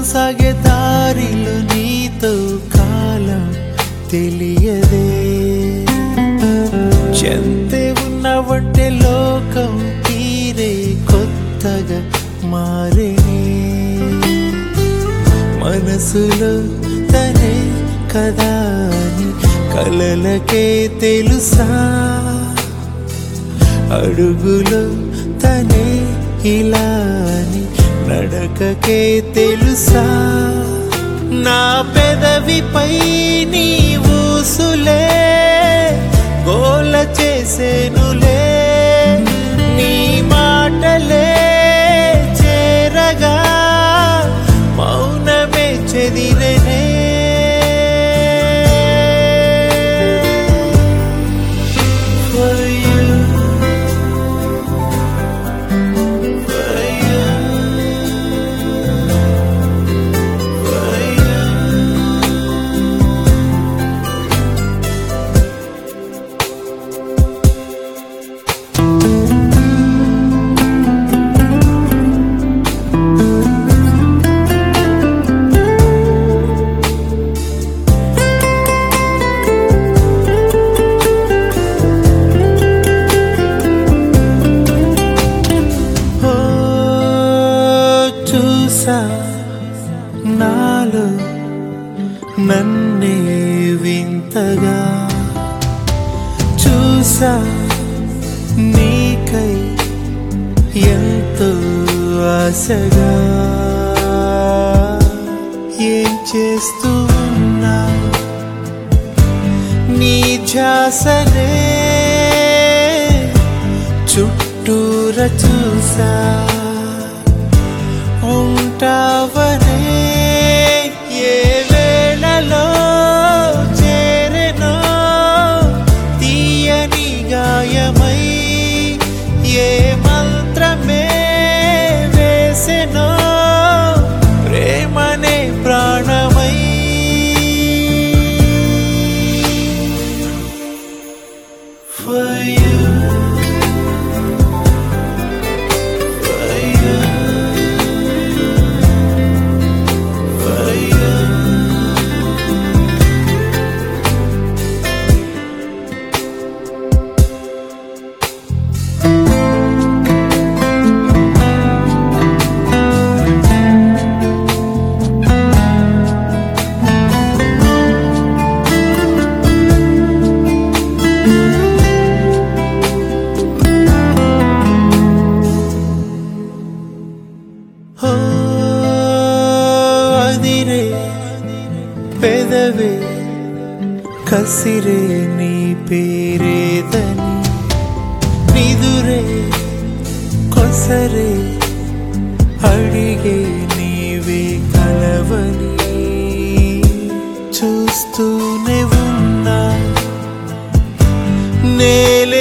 సాగే దారిలో నీతో కాలం తెలియదే చెంతే ఉన్నవంటే లోకం తీరే కొత్తగా మారేనే మనసులో తనే కదా అని కలలకే తెలుసా అడుగులో తనే ఇలా అని నడకకే తెలుసా నా పెదవిపై నీ ఊసులే గోల చేసేనులే నీ మాటలే చేరగా మౌనమే చెదిరనే For you, for you, for you. ఓ చూసా నాలో నన్నే వింతగా చూసా నీకై ఎంతో ఆశగా ఏం చేస్తూ ఉన్నా నీ ధ్యాసనే చుట్టూర చూసా ఉంటావనే ఏ వేళలో చేరెనో తీయని గాయమై ఏ మంత్రమే వేసెనో ప్రేమనే ప్రాణమై For you For you For you ఓ అదిరే పెదవే కసిరే నీ పేరేదని నిదురే కొసరే అడిగే నీవే కలవని చూస్తూనే ఉన్నా నేల